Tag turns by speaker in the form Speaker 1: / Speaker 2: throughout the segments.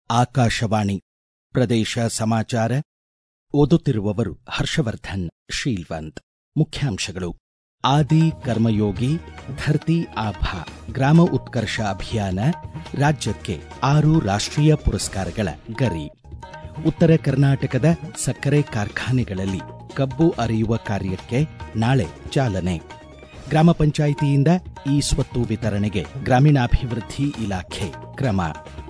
Speaker 1: ಆಕಾಶವಾಣಿ ಪ್ರದೇಶ ಸಮಾಚಾರ ಓದುತ್ತಿರುವವರು ಹರ್ಷವರ್ಧನ್ ಶೀಲ್ವಂತ್ ಮುಖ್ಯಾಂಶಗಳು ಆದಿ ಕರ್ಮಯೋಗಿ ಧರ್ತಿ ಆಭಾ ಗ್ರಾಮ ಉತ್ಕರ್ಷ ಅಭಿಯಾನ ರಾಜ್ಯಕ್ಕೆ ಆರು ರಾಷ್ಟ್ರೀಯ ಪುರಸ್ಕಾರಗಳ ಗರಿ ಉತ್ತರ ಕರ್ನಾಟಕದ ಸಕ್ಕರೆ ಕಾರ್ಖಾನೆಗಳಲ್ಲಿ ಕಬ್ಬು ಅರೆಯುವ ಕಾರ್ಯಕ್ಕೆ ನಾಳೆ ಚಾಲನೆ ಗ್ರಾಮ ಪಂಚಾಯಿತಿಯಿಂದ ಇ ಸ್ವತ್ತು ವಿತರಣೆಗೆ ಗ್ರಾಮೀಣಾಭಿವೃದ್ಧಿ ಇಲಾಖೆ ಕ್ರಮ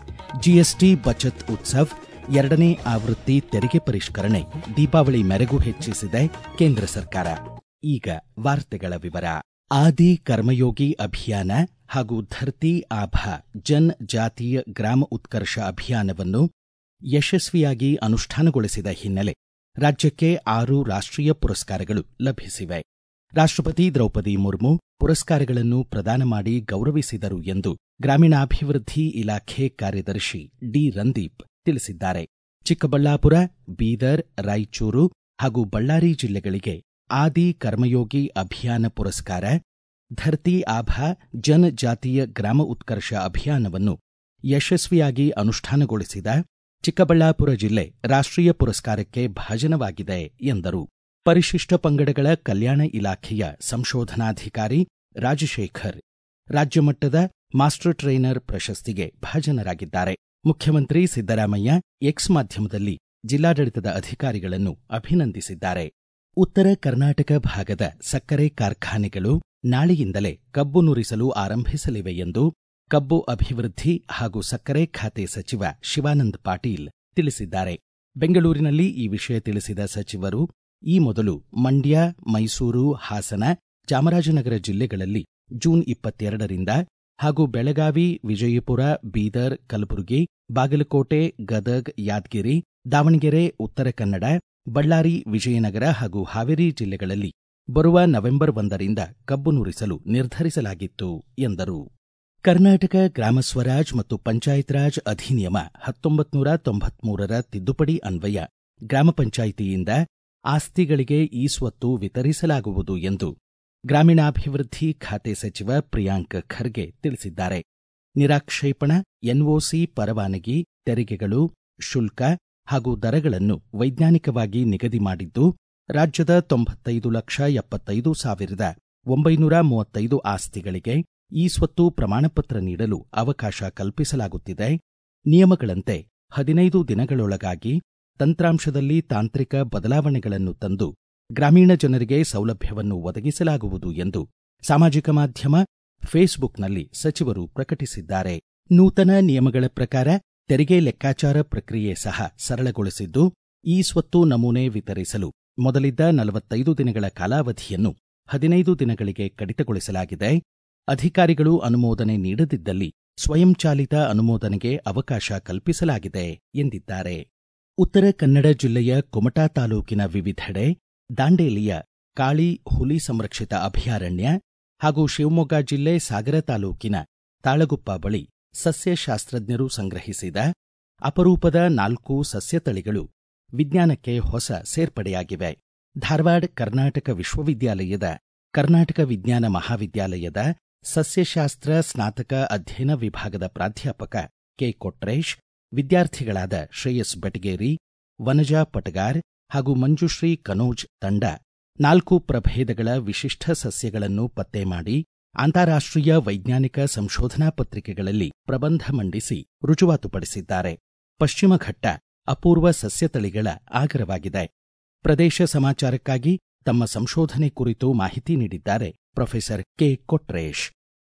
Speaker 1: ಜಿಎಸ್ಟಿ ಬಚತ್ ಉತ್ಸವ್ ಎರಡನೇ ಆವೃತ್ತಿ ತೆರಿಗೆ ಪರಿಷ್ಕರಣೆ ದೀಪಾವಳಿ ಮೆರೆಗು ಹೆಚ್ಚಿಸಿದೆ ಕೇಂದ್ರ ಸರ್ಕಾರ ಈಗ ವಾರ್ತೆಗಳ ವಿವರ ಆದಿ ಕರ್ಮಯೋಗಿ ಅಭಿಯಾನ ಹಾಗೂ ಧರ್ತಿ ಆಭಾ ಜನ್ ಜಾತೀಯ ಗ್ರಾಮ ಉತ್ಕರ್ಷ ಅಭಿಯಾನವನ್ನು ಯಶಸ್ವಿಯಾಗಿ ಅನುಷ್ಠಾನಗೊಳಿಸಿದ ಹಿನ್ನೆಲೆ ರಾಜ್ಯಕ್ಕೆ ಆರು ರಾಷ್ಟ್ರೀಯ ಪುರಸ್ಕಾರಗಳು ಲಭಿಸಿವೆ ರಾಷ್ಟ್ರಪತಿ ದ್ರೌಪದಿ ಮುರ್ಮು ಪುರಸ್ಕಾರಗಳನ್ನು ಪ್ರದಾನ ಮಾಡಿ ಗೌರವಿಸಿದರು ಎಂದು ಗ್ರಾಮೀಣಾಭಿವೃದ್ಧಿ ಇಲಾಖೆ ಕಾರ್ಯದರ್ಶಿ ಡಿ ರಂದೀಪ್ ತಿಳಿಸಿದ್ದಾರೆ ಚಿಕ್ಕಬಳ್ಳಾಪುರ ಬೀದರ್ ರಾಯಚೂರು ಹಾಗೂ ಬಳ್ಳಾರಿ ಜಿಲ್ಲೆಗಳಿಗೆ ಆದಿ ಕರ್ಮಯೋಗಿ ಅಭಿಯಾನ ಪುರಸ್ಕಾರ ಧರ್ತಿ ಆಭಾ ಜನ್ ಜಾತೀಯ ಗ್ರಾಮ ಉತ್ಕರ್ಷ ಅಭಿಯಾನವನ್ನು ಯಶಸ್ವಿಯಾಗಿ ಅನುಷ್ಠಾನಗೊಳಿಸಿದ ಚಿಕ್ಕಬಳ್ಳಾಪುರ ಜಿಲ್ಲೆ ರಾಷ್ಟ್ರೀಯ ಪುರಸ್ಕಾರಕ್ಕೆ ಭಾಜನವಾಗಿದೆ ಎಂದರು ಪರಿಶಿಷ್ಟ ಪಂಗಡಗಳ ಕಲ್ಯಾಣ ಇಲಾಖೆಯ ಸಂಶೋಧನಾಧಿಕಾರಿ ರಾಜಶೇಖರ್ ರಾಜ್ಯಮಟ್ಟದ ಮಾಸ್ಟರ್ ಟ್ರೈನರ್ ಪ್ರಶಸ್ತಿಗೆ ಭಾಜನರಾಗಿದ್ದಾರೆ ಮುಖ್ಯಮಂತ್ರಿ ಸಿದ್ದರಾಮಯ್ಯ ಎಕ್ಸ್ ಮಾಧ್ಯಮದಲ್ಲಿ ಜಿಲ್ಲಾಡಳಿತದ ಅಧಿಕಾರಿಗಳನ್ನು ಅಭಿನಂದಿಸಿದ್ದಾರೆ ಉತ್ತರ ಕರ್ನಾಟಕ ಭಾಗದ ಸಕ್ಕರೆ ಕಾರ್ಖಾನೆಗಳು ನಾಳೆಯಿಂದಲೇ ಕಬ್ಬು ನುರಿಸಲು ಆರಂಭಿಸಲಿವೆ ಎಂದು ಕಬ್ಬು ಅಭಿವೃದ್ಧಿ ಹಾಗೂ ಸಕ್ಕರೆ ಖಾತೆ ಸಚಿವ ಶಿವಾನಂದ ಪಾಟೀಲ್ ತಿಳಿಸಿದ್ದಾರೆ ಬೆಂಗಳೂರಿನಲ್ಲಿ ಈ ವಿಷಯ ತಿಳಿಸಿದ ಸಚಿವರು ಈ ಮೊದಲು ಮಂಡ್ಯ ಮೈಸೂರು ಹಾಸನ ಚಾಮರಾಜನಗರ ಜಿಲ್ಲೆಗಳಲ್ಲಿ ಜೂನ್ ಇಪ್ಪತ್ತೆರಡರಿಂದ ಹಾಗೂ ಬೆಳಗಾವಿ ವಿಜಯಪುರ ಬೀದರ್ ಕಲಬುರಗಿ ಬಾಗಲಕೋಟೆ ಗದಗ್ ಯಾದಗಿರಿ ದಾವಣಗೆರೆ ಉತ್ತರ ಕನ್ನಡ ಬಳ್ಳಾರಿ ವಿಜಯನಗರ ಹಾಗೂ ಹಾವೇರಿ ಜಿಲ್ಲೆಗಳಲ್ಲಿ ಬರುವ ನವೆಂಬರ್ ಒಂದರಿಂದ ಕಬ್ಬು ನುರಿಸಲು ನಿರ್ಧರಿಸಲಾಗಿತ್ತು ಎಂದರು ಕರ್ನಾಟಕ ಗ್ರಾಮ ಸ್ವರಾಜ್ ಮತ್ತು ಪಂಚಾಯತ್ ರಾಜ್ ಅಧಿನಿಯಮ ಹತ್ತೊಂಬತ್ತು ನೂರ ತೊಂಬತ್ಮೂರರ ತಿದ್ದುಪಡಿ ಅನ್ವಯ ಗ್ರಾಮ ಪಂಚಾಯಿತಿಯಿಂದ ಆಸ್ತಿಗಳಿಗೆ ಈ ಸ್ವತ್ತು ವಿತರಿಸಲಾಗುವುದು ಎಂದು ಗ್ರಾಮೀಣಾಭಿವೃದ್ಧಿ ಖಾತೆ ಸಚಿವ ಪ್ರಿಯಾಂಕ್ ಖರ್ಗೆ ತಿಳಿಸಿದ್ದಾರೆ ನಿರಾಕ್ಷೇಪಣ ಎನ್ಒಸಿ ಪರವಾನಗಿ ತೆರಿಗೆಗಳು ಶುಲ್ಕ ಹಾಗೂ ದರಗಳನ್ನು ವೈಜ್ಞಾನಿಕವಾಗಿ ನಿಗದಿ ಮಾಡಿದ್ದು ರಾಜ್ಯದ ತೊಂಬತ್ತೈದು ಲಕ್ಷ ಎಪ್ಪತ್ತೈದು ಸಾವಿರದ ಒಂಬೈನೂರ ಮೂವತ್ತೈದು ಆಸ್ತಿಗಳಿಗೆ ಈ ಸ್ವತ್ತು ಪ್ರಮಾಣಪತ್ರ ನೀಡಲು ಅವಕಾಶ ಕಲ್ಪಿಸಲಾಗುತ್ತಿದೆ ನಿಯಮಗಳಂತೆ ಹದಿನೈದು ದಿನಗಳೊಳಗಾಗಿ ತಂತ್ರಾಂಶದಲ್ಲಿ ತಾಂತ್ರಿಕ ಬದಲಾವಣೆಗಳನ್ನು ತಂದು ಗ್ರಾಮೀಣ ಜನರಿಗೆ ಸೌಲಭ್ಯವನ್ನು ಒದಗಿಸಲಾಗುವುದು ಎಂದು ಸಾಮಾಜಿಕ ಮಾಧ್ಯಮ ಫೇಸ್ಬುಕ್ನಲ್ಲಿ ಸಚಿವರು ಪ್ರಕಟಿಸಿದ್ದಾರೆ ನೂತನ ನಿಯಮಗಳ ಪ್ರಕಾರ ತೆರಿಗೆ ಲೆಕ್ಕಾಚಾರ ಪ್ರಕ್ರಿಯೆ ಸಹ ಸರಳಗೊಳಿಸಿದ್ದು ಈ ಸ್ವತ್ತು ನಮೂನೆ ವಿತರಿಸಲು ಮೊದಲಿದ್ದ ನಲವತ್ತೈದು ದಿನಗಳ ಕಾಲಾವಧಿಯನ್ನು ಹದಿನೈದು ದಿನಗಳಿಗೆ ಕಡಿತಗೊಳಿಸಲಾಗಿದೆ ಅಧಿಕಾರಿಗಳು ಅನುಮೋದನೆ ನೀಡದಿದ್ದಲ್ಲಿ ಸ್ವಯಂಚಾಲಿತ ಅನುಮೋದನೆಗೆ ಅವಕಾಶ ಕಲ್ಪಿಸಲಾಗಿದೆ ಎಂದಿದ್ದಾರೆ ಉತ್ತರ ಕನ್ನಡ ಜಿಲ್ಲೆಯ ಕುಮಟಾ ತಾಲೂಕಿನ ವಿವಿಧೆಡೆ ದಾಂಡೇಲಿಯ ಕಾಳಿ ಹುಲಿ ಸಂರಕ್ಷಿತ ಅಭಯಾರಣ್ಯ ಹಾಗೂ ಶಿವಮೊಗ್ಗ ಜಿಲ್ಲೆ ಸಾಗರ ತಾಲೂಕಿನ ತಾಳಗುಪ್ಪ ಬಳಿ ಸಸ್ಯಶಾಸ್ತ್ರಜ್ಞರು ಸಂಗ್ರಹಿಸಿದ ಅಪರೂಪದ ನಾಲ್ಕು ಸಸ್ಯತಳಿಗಳು ವಿಜ್ಞಾನಕ್ಕೆ ಹೊಸ ಸೇರ್ಪಡೆಯಾಗಿವೆ ಧಾರವಾಡ ಕರ್ನಾಟಕ ವಿಶ್ವವಿದ್ಯಾಲಯದ ಕರ್ನಾಟಕ ವಿಜ್ಞಾನ ಮಹಾವಿದ್ಯಾಲಯದ ಸಸ್ಯಶಾಸ್ತ್ರ ಸ್ನಾತಕ ಅಧ್ಯಯನ ವಿಭಾಗದ ಪ್ರಾಧ್ಯಾಪಕ ಕೆ ಕೊಟ್ರೇಶ್ ವಿದ್ಯಾರ್ಥಿಗಳಾದ ಶ್ರೇಯಸ್ ಬಟಗೇರಿ ವನಜಾ ಪಟಗಾರ್ ಹಾಗೂ ಮಂಜುಶ್ರೀ ಕನೋಜ್ ತಂಡ ನಾಲ್ಕು ಪ್ರಭೇದಗಳ ವಿಶಿಷ್ಟ ಸಸ್ಯಗಳನ್ನು ಪತ್ತೆ ಮಾಡಿ ಅಂತಾರಾಷ್ಟ್ರೀಯ ವೈಜ್ಞಾನಿಕ ಸಂಶೋಧನಾ ಪತ್ರಿಕೆಗಳಲ್ಲಿ ಪ್ರಬಂಧ ಮಂಡಿಸಿ ರುಜುವಾತುಪಡಿಸಿದ್ದಾರೆ ಪಶ್ಚಿಮ ಘಟ್ಟ ಅಪೂರ್ವ ಸಸ್ಯತಳಿಗಳ ಆಗರವಾಗಿದೆ ಪ್ರದೇಶ ಸಮಾಚಾರಕ್ಕಾಗಿ ತಮ್ಮ ಸಂಶೋಧನೆ ಕುರಿತು ಮಾಹಿತಿ ನೀಡಿದ್ದಾರೆ ಪ್ರೊಫೆಸರ್ ಕೆ ಕೊಟ್ರೇಶ್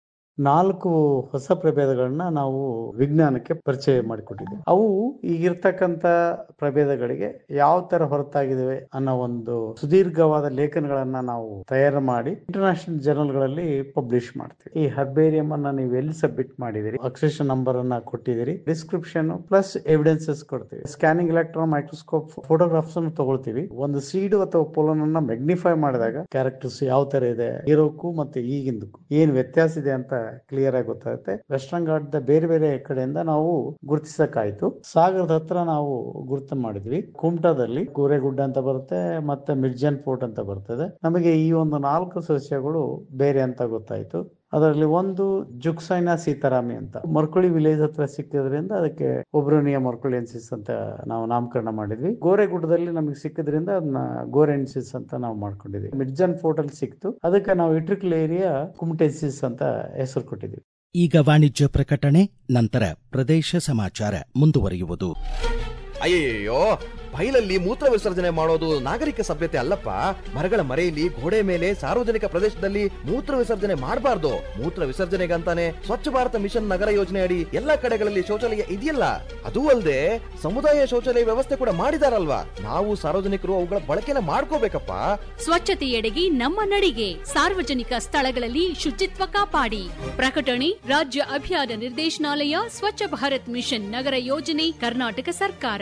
Speaker 2: ನಾಲ್ಕು ಹೊಸ ಪ್ರಭೇದಗಳನ್ನ ನಾವು ವಿಜ್ಞಾನಕ್ಕೆ ಪರಿಚಯ ಮಾಡಿಕೊಟ್ಟಿದ್ದೀವಿ ಅವು ಈಗಿರ್ತಕ್ಕಂಥ ಪ್ರಭೇದಗಳಿಗೆ ಯಾವ ತರ ಹೊರತಾಗಿದ್ದಾವೆ ಅನ್ನೋ ಒಂದು ಸುದೀರ್ಘವಾದ ಲೇಖನಗಳನ್ನ ನಾವು ತಯಾರು ಮಾಡಿ ಇಂಟರ್ನ್ಯಾಷನಲ್ ಜರ್ನಲ್ಗಳಲ್ಲಿ ಪಬ್ಲಿಷ್ ಮಾಡ್ತೀವಿ ಈ ಹರ್ಬೇರಿಯಂ ಅನ್ನ ನೀವು ಎಲ್ಲಿ ಸಬ್ಮಿಟ್ ಮಾಡಿದಿರಿ ಅಕ್ಸೆಷನ್ ನಂಬರ್ ಅನ್ನ ಕೊಟ್ಟಿದ್ದೀರಿ ಡಿಸ್ಕ್ರಿಪ್ಷನ್ ಪ್ಲಸ್ ಎವಿಡೆನ್ಸಸ್ ಕೊಡ್ತೀವಿ ಸ್ಕ್ಯಾನಿಂಗ್ ಎಲೆಕ್ಟ್ರಾನ್ ಮೈಕ್ರೋಸ್ಕೋಪ್ ಫೋಟೋಗ್ರಾಫ್ಸ್ ಅನ್ನು ತಗೊಳ್ತೀವಿ ಒಂದು ಸೀಡು ಅಥವಾ ಪೋಲನ್ ಅನ್ನ ಮೆಗ್ನಿಫೈ ಮಾಡಿದಾಗ ಕ್ಯಾರೆಕ್ಟರ್ಸ್ ಯಾವ ತರ ಇದೆ ಇರೋಕ್ಕೂ ಮತ್ತೆ ಈಗಿಂದಕ್ಕೂ ಏನ್ ವ್ಯತ್ಯಾಸ ಇದೆ ಅಂತ ಕ್ಲಿಯರ್ ಆಗಿ ಗೊತ್ತಾಗುತ್ತೆ ವೆಸ್ಟರ್ನ್ ಘಾಟ್ದ ಬೇರೆ ಬೇರೆ ಕಡೆಯಿಂದ ನಾವು ಗುರುತಿಸಕ್ಕಾಯ್ತು ಸಾಗರದ ಹತ್ರ ನಾವು ಗುರುತು ಮಾಡಿದ್ವಿ ಕುಮಟಾದಲ್ಲಿ ಕೂರೆಗುಡ್ಡ ಅಂತ ಬರುತ್ತೆ ಮತ್ತೆ ಮಿರ್ಜನ್ ಫೋರ್ಟ್ ಅಂತ ಬರ್ತದೆ ನಮಗೆ ಈ ಒಂದು ನಾಲ್ಕು ಸಸ್ಯಗಳು ಬೇರೆ ಅಂತ ಗೊತ್ತಾಯ್ತು ಅದರಲ್ಲಿ ಒಂದು ಜುಕ್ಸೈನಾ ಸೀತಾರಾಮಿ ಅಂತ ಮರ್ಕುಳಿ ವಿಲೇಜ್ ಹತ್ರ ಸಿಕ್ಕಿದ್ರಿಂದ ಅದಕ್ಕೆ ಒಬ್ರೋನಿಯಾ ಮರ್ಕುಳಿಯನ್ಸಿಸ್ ಅಂತ ನಾವು ನಾಮಕರಣ ಮಾಡಿದ್ವಿ ಗೋರೆಗುಡ್ಡದಲ್ಲಿ ನಮಗೆ ಸಿಕ್ಕಿದ್ರಿಂದ ಅದನ್ನ ಗೋರೆನ್ಸಿಸ್ ಅಂತ ನಾವು ಮಾಡ್ಕೊಂಡಿದ್ವಿ ಮಿಡ್ಜನ್ ಫೋರ್ಟ್ ಅಲ್ಲಿ ಸಿಕ್ತು ಅದಕ್ಕೆ ನಾವು ಇಟ್ರಿಕಲ್ ಏರಿಯಾ ಕುಮ್ಟೆನ್ಸಿಸ್ ಅಂತ ಹೆಸರು ಕೊಟ್ಟಿದ್ವಿ
Speaker 1: ಈಗ ವಾಣಿಜ್ಯ ಪ್ರಕಟಣೆ ನಂತರ ಪ್ರದೇಶ ಸಮಾಚಾರ ಮುಂದುವರಿಯುವುದು
Speaker 3: ಅಯ್ಯಯ್ಯೋ ಬೈಲಲ್ಲಿ ಮೂತ್ರ ವಿಸರ್ಜನೆ ಮಾಡೋದು ನಾಗರಿಕ ಸಭ್ಯತೆ ಅಲ್ಲಪ್ಪ ಮರಗಳ ಮರೆಯಲ್ಲಿ ಗೋಡೆ ಮೇಲೆ ಸಾರ್ವಜನಿಕ ಪ್ರದೇಶದಲ್ಲಿ ಮೂತ್ರ ವಿಸರ್ಜನೆ ಮಾಡಬಾರ್ದು ಮೂತ್ರ ವಿಸರ್ಜನೆಗಂತಾನೆ ಸ್ವಚ್ಛ ಭಾರತ ಮಿಷನ್ ನಗರ ಯೋಜನೆ ಅಡಿ ಎಲ್ಲಾ ಕಡೆಗಳಲ್ಲಿ ಶೌಚಾಲಯ ಇದೆಯಲ್ಲ ಅದೂ ಅಲ್ಲದೆ ಸಮುದಾಯ ಶೌಚಾಲಯ ವ್ಯವಸ್ಥೆ ಕೂಡ ಮಾಡಿದಾರಲ್ವಾ ನಾವು ಸಾರ್ವಜನಿಕರು ಅವುಗಳ ಬಳಕೆನ ಮಾಡ್ಕೋಬೇಕಪ್ಪ
Speaker 4: ಸ್ವಚ್ಛತೆಯೆಡೆಗೆ ನಮ್ಮ ನಡಿಗೆ ಸಾರ್ವಜನಿಕ ಸ್ಥಳಗಳಲ್ಲಿ ಶುಚಿತ್ವ ಕಾಪಾಡಿ ಪ್ರಕಟಣೆ ರಾಜ್ಯ ಅಭಿಯಾನ ನಿರ್ದೇಶನಾಲಯ ಸ್ವಚ್ಛ ಭಾರತ್ ಮಿಷನ್ ನಗರ ಯೋಜನೆ ಕರ್ನಾಟಕ ಸರ್ಕಾರ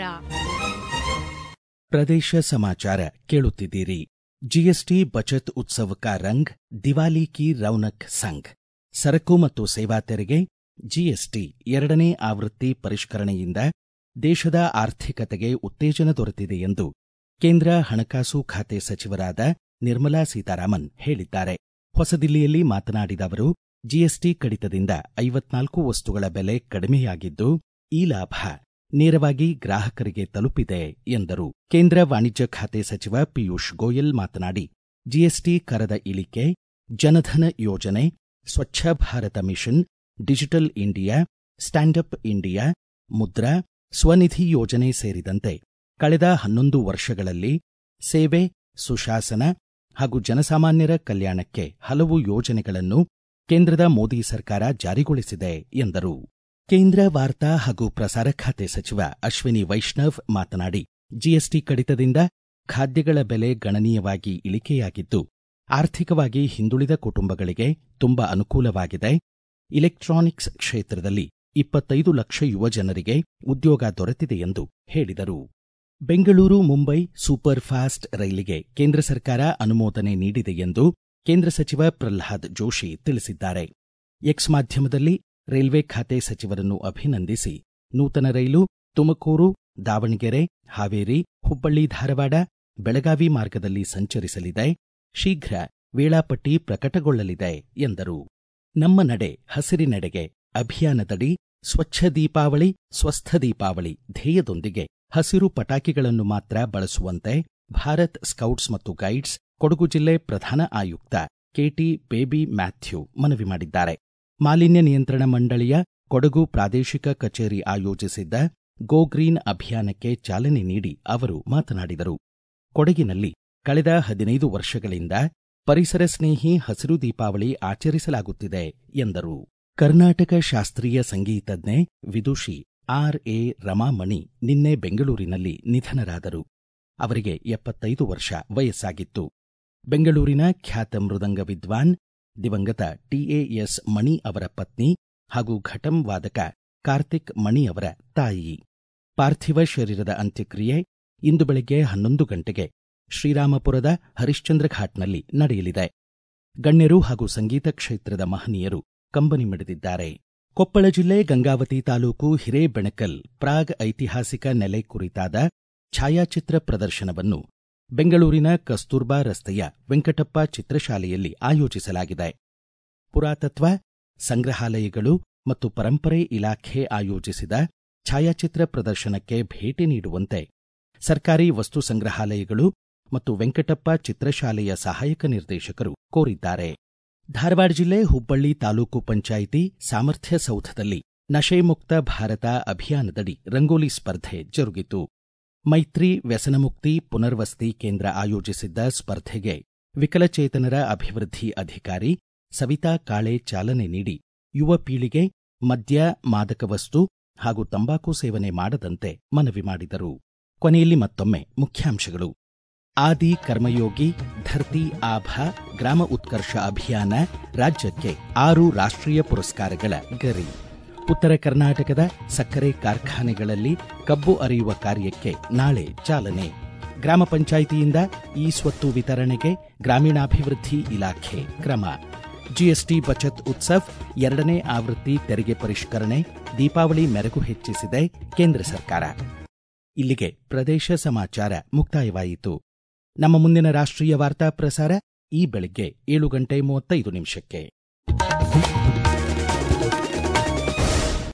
Speaker 1: ಪ್ರದೇಶ ಸಮಾಚಾರ ಕೇಳುತ್ತಿದ್ದೀರಿ ಜಿಎಸ್ಟಿ ಬಚತ್ ಉತ್ಸವ ಕಾ ರಂಗ್ ದಿವಾಲಿ ಕಿ ರೌನಕ್ ಸಂಘ್ ಸರಕು ಮತ್ತು ಸೇವಾ ತೆರಿಗೆ ಜಿಎಸ್ಟಿ ಎರಡನೇ ಆವೃತ್ತಿ ಪರಿಷ್ಕರಣೆಯಿಂದ ದೇಶದ ಆರ್ಥಿಕತೆಗೆ ಉತ್ತೇಜನ ದೊರೆತಿದೆ ಎಂದು ಕೇಂದ್ರ ಹಣಕಾಸು ಖಾತೆ ಸಚಿವರಾದ ನಿರ್ಮಲಾ ಸೀತಾರಾಮನ್ ಹೇಳಿದ್ದಾರೆ ಹೊಸದಿಲ್ಲಿಯಲ್ಲಿ ಮಾತನಾಡಿದ ಅವರು ಜಿಎಸ್ಟಿ ಕಡಿತದಿಂದ ಐವತ್ನಾಲ್ಕು ವಸ್ತುಗಳ ಬೆಲೆ ಕಡಿಮೆಯಾಗಿದ್ದು ಈ ಲಾಭ ನೇರವಾಗಿ ಗ್ರಾಹಕರಿಗೆ ತಲುಪಿದೆ ಎಂದರು ಕೇಂದ್ರ ವಾಣಿಜ್ಯ ಖಾತೆ ಸಚಿವ ಪಿಯೂಷ್ ಗೋಯಲ್ ಮಾತನಾಡಿ ಜಿಎಸ್ಟಿ ಕರದ ಇಳಿಕೆ ಜನಧನ ಯೋಜನೆ Swachh Bharat mission digital India stand up India Mudra Svanidhi ಯೋಜನೆ ಸೇರಿದಂತೆ ಕಳೆದ ಹನ್ನೊಂದು ವರ್ಷಗಳಲ್ಲಿ ಸೇವೆ ಸುಶಾಸನ ಹಾಗೂ ಜನಸಾಮಾನ್ಯರ ಕಲ್ಯಾಣಕ್ಕೆ ಹಲವು ಯೋಜನೆಗಳನ್ನು ಕೇಂದ್ರದ ಮೋದಿ ಸರ್ಕಾರ ಜಾರಿಗೊಳಿಸಿದೆ ಎಂದರು ಕೇಂದ್ರ ವಾರ್ತಾ ಹಾಗೂ ಪ್ರಸಾರ ಖಾತೆ ಸಚಿವ ಅಶ್ವಿನಿ ವೈಷ್ಣವ್ ಮಾತನಾಡಿ ಜಿಎಸ್ಟಿ ಕಡಿತದಿಂದ ಖಾದ್ಯಗಳ ಬೆಲೆ ಗಣನೀಯವಾಗಿ ಇಳಿಕೆಯಾಗಿದ್ದು ಆರ್ಥಿಕವಾಗಿ ಹಿಂದುಳಿದ ಕುಟುಂಬಗಳಿಗೆ ತುಂಬಾ ಅನುಕೂಲವಾಗಿದೆ ಇಲೆಕ್ಟ್ರಾನಿಕ್ಸ್ ಕ್ಷೇತ್ರದಲ್ಲಿ ಇಪ್ಪತ್ತೈದು ಲಕ್ಷ ಯುವ ಜನರಿಗೆ ಉದ್ಯೋಗ ದೊರೆತಿದೆ ಎಂದು ಹೇಳಿದರು ಬೆಂಗಳೂರು ಮುಂಬೈ ಸೂಪರ್ ಫಾಸ್ಟ್ ರೈಲಿಗೆ ಕೇಂದ್ರ ಸರ್ಕಾರ ಅನುಮೋದನೆ ನೀಡಿದೆ ಎಂದು ಕೇಂದ್ರ ಸಚಿವ ಪ್ರಲ್ಹಾದ್ ಜೋಶಿ ತಿಳಿಸಿದ್ದಾರೆ ಎಕ್ಸ್ ಮಾಧ್ಯಮದಲ್ಲಿ ರೈಲ್ವೆ ಖಾತೆ ಸಚಿವರನ್ನು ಅಭಿನಂದಿಸಿ ನೂತನ ರೈಲು ತುಮಕೂರು ದಾವಣಗೆರೆ ಹಾವೇರಿ ಹುಬ್ಬಳ್ಳಿ ಧಾರವಾಡ ಬೆಳಗಾವಿ ಮಾರ್ಗದಲ್ಲಿ ಸಂಚರಿಸಲಿದೆ ಶೀಘ್ರ ವೇಳಾಪಟ್ಟಿ ಪ್ರಕಟಗೊಳ್ಳಲಿದೆ ಎಂದರು ನಮ್ಮ ನಡೆ ಹಸಿರಿನೆಡೆಗೆ ಅಭಿಯಾನದಡಿ ಸ್ವಚ್ಛ ದೀಪಾವಳಿ ಸ್ವಸ್ಥ ದೀಪಾವಳಿ ಧ್ಯೇಯದೊಂದಿಗೆ ಹಸಿರು ಪಟಾಕಿಗಳನ್ನು ಮಾತ್ರ ಬಳಸುವಂತೆ ಭಾರತ್ ಸ್ಕೌಟ್ಸ್ ಮತ್ತು ಗೈಡ್ಸ್ ಕೊಡಗು ಜಿಲ್ಲೆ ಪ್ರಧಾನ ಆಯುಕ್ತ ಕೆಟಿ ಬೇಬಿ ಮ್ಯಾಥ್ಯೂ ಮನವಿ ಮಾಡಿದ್ದಾರೆ ಮಾಲಿನ್ಯ ನಿಯಂತ್ರಣ ಮಂಡಳಿಯ ಕೊಡಗು ಪ್ರಾದೇಶಿಕ ಕಚೇರಿ ಆಯೋಜಿಸಿದ್ದ ಗೋ ಗ್ರೀನ್ ಅಭಿಯಾನಕ್ಕೆ ಚಾಲನೆ ನೀಡಿ ಅವರು ಮಾತನಾಡಿದರು ಕೊಡಗಿನಲ್ಲಿ ಕಳೆದ ಹದಿನೈದು ವರ್ಷಗಳಿಂದ ಪರಿಸರ ಸ್ನೇಹಿ ಹಸಿರು ದೀಪಾವಳಿ ಆಚರಿಸಲಾಗುತ್ತಿದೆ ಎಂದರು ಕರ್ನಾಟಕ ಶಾಸ್ತ್ರೀಯ ಸಂಗೀತಜ್ಞೆ ವಿದುಷಿ ಆರ್ ಎ ರಮಾಮಣಿ ನಿನ್ನೆ ಬೆಂಗಳೂರಿನಲ್ಲಿ ನಿಧನರಾದರು ಅವರಿಗೆ ಎಪ್ಪತ್ತೈದು ವರ್ಷ ವಯಸ್ಸಾಗಿತ್ತು ಬೆಂಗಳೂರಿನ ಖ್ಯಾತ ಮೃದಂಗ ವಿದ್ವಾನ್ ದಿವಂಗತ ಟಿಎಎಸ್ ಮಣಿ ಅವರ ಪತ್ನಿ ಹಾಗೂ ಘಟಂ ವಾದಕ ಕಾರ್ತಿಕ್ ಮಣಿ ಅವರ ತಾಯಿ ಪಾರ್ಥಿವ ಶರೀರದ ಅಂತ್ಯಕ್ರಿಯೆ ಇಂದು ಬೆಳಗ್ಗೆ ಹನ್ನೊಂದು ಗಂಟೆಗೆ ಶ್ರೀರಾಮಪುರದ ಹರಿಶ್ಚಂದ್ರ ಘಾಟ್ನಲ್ಲಿ ನಡೆಯಲಿದೆ ಗಣ್ಯರು ಹಾಗೂ ಸಂಗೀತ ಕ್ಷೇತ್ರದ ಮಹನೀಯರು ಕಂಬನಿ ಮಿಡಿದಿದ್ದಾರೆ ಕೊಪ್ಪಳ ಜಿಲ್ಲೆ ಗಂಗಾವತಿ ತಾಲೂಕು ಹಿರೇಬೆಣಕಲ್ ಪ್ರಾಗ್ ಐತಿಹಾಸಿಕ ನೆಲೆ ಕುರಿತಾದ ಛಾಯಾಚಿತ್ರ ಪ್ರದರ್ಶನವನ್ನು ಬೆಂಗಳೂರಿನ ಕಸ್ತೂರ್ಬಾ ರಸ್ತೆಯ ವೆಂಕಟಪ್ಪ ಚಿತ್ರಶಾಲೆಯಲ್ಲಿ ಆಯೋಜಿಸಲಾಗಿದೆ ಪುರಾತತ್ವ ಸಂಗ್ರಹಾಲಯಗಳು ಮತ್ತು ಪರಂಪರೆ ಇಲಾಖೆ ಆಯೋಜಿಸಿದ ಛಾಯಾಚಿತ್ರ ಪ್ರದರ್ಶನಕ್ಕೆ ಭೇಟಿ ನೀಡುವಂತೆ ಸರ್ಕಾರಿ ವಸ್ತು ಸಂಗ್ರಹಾಲಯಗಳು ಮತ್ತು ವೆಂಕಟಪ್ಪ ಚಿತ್ರಶಾಲೆಯ ಸಹಾಯಕ ನಿರ್ದೇಶಕರು ಕೋರಿದ್ದಾರೆ ಧಾರವಾಡ ಜಿಲ್ಲೆ ಹುಬ್ಬಳ್ಳಿ ತಾಲೂಕು ಪಂಚಾಯಿತಿ ಸಾಮರ್ಥ್ಯ ಸೌಧದಲ್ಲಿ ನಶೆ ಮುಕ್ತ ಭಾರತ ಅಭಿಯಾನದಡಿ ರಂಗೋಲಿ ಸ್ಪರ್ಧೆ ಜರುಗಿತು ಮೈತ್ರಿ ವ್ಯಸನಮುಕ್ತಿ ಪುನರ್ವಸತಿ ಕೇಂದ್ರ ಆಯೋಜಿಸಿದ್ದ ಸ್ಪರ್ಧೆಗೆ ವಿಕಲಚೇತನರ ಅಭಿವೃದ್ಧಿ ಅಧಿಕಾರಿ ಸವಿತಾ ಕಾಳೆ ಚಾಲನೆ ನೀಡಿ ಯುವ ಪೀಳಿಗೆ ಮದ್ಯ ಮಾದಕ ವಸ್ತು ಹಾಗೂ ತಂಬಾಕು ಸೇವನೆ ಮಾಡದಂತೆ ಮನವಿ ಮಾಡಿದರು ಕೊನೆಯಲ್ಲಿ ಮತ್ತೊಮ್ಮೆ ಮುಖ್ಯಾಂಶಗಳು ಆದಿ ಕರ್ಮಯೋಗಿ ಧರ್ತಿ ಆಭಾ ಗ್ರಾಮ ಉತ್ಕರ್ಷ ಅಭಿಯಾನ ರಾಜ್ಯಕ್ಕೆ ಆರು ರಾಷ್ಟ್ರೀಯ ಪುರಸ್ಕಾರಗಳ ಗರಿ ಉತ್ತರ ಕರ್ನಾಟಕದ ಸಕ್ಕರೆ ಕಾರ್ಖಾನೆಗಳಲ್ಲಿ ಕಬ್ಬು ಅರೆಯುವ ಕಾರ್ಯಕ್ಕೆ ನಾಳೆ ಚಾಲನೆ ಗ್ರಾಮ ಪಂಚಾಯಿತಿಯಿಂದ ಇ ಸ್ವತ್ತು ವಿತರಣೆಗೆ ಗ್ರಾಮೀಣಾಭಿವೃದ್ಧಿ ಇಲಾಖೆ ಕ್ರಮ ಜಿಎಸ್ಟಿ ಬಚತ್ ಉತ್ಸವ್ ಎರಡನೇ ಆವೃತ್ತಿ ತೆರಿಗೆ ಪರಿಷ್ಕರಣೆ ದೀಪಾವಳಿ ಮೆರುಗು ಹೆಚ್ಚಿಸಿದೆ ಕೇಂದ್ರ ಸರ್ಕಾರ ಇಲ್ಲಿಗೆ ಪ್ರದೇಶ ಸಮಾಚಾರ ಮುಕ್ತಾಯವಾಯಿತು ನಮ್ಮ ಮುಂದಿನ ರಾಷ್ಟ್ರೀಯ ವಾರ್ತಾ ಪ್ರಸಾರ ಈ ಬೆಳಿಗ್ಗೆ ಏಳು ಗಂಟೆ ಮೂವತ್ತೈದು ನಿಮಿಷಕ್ಕೆ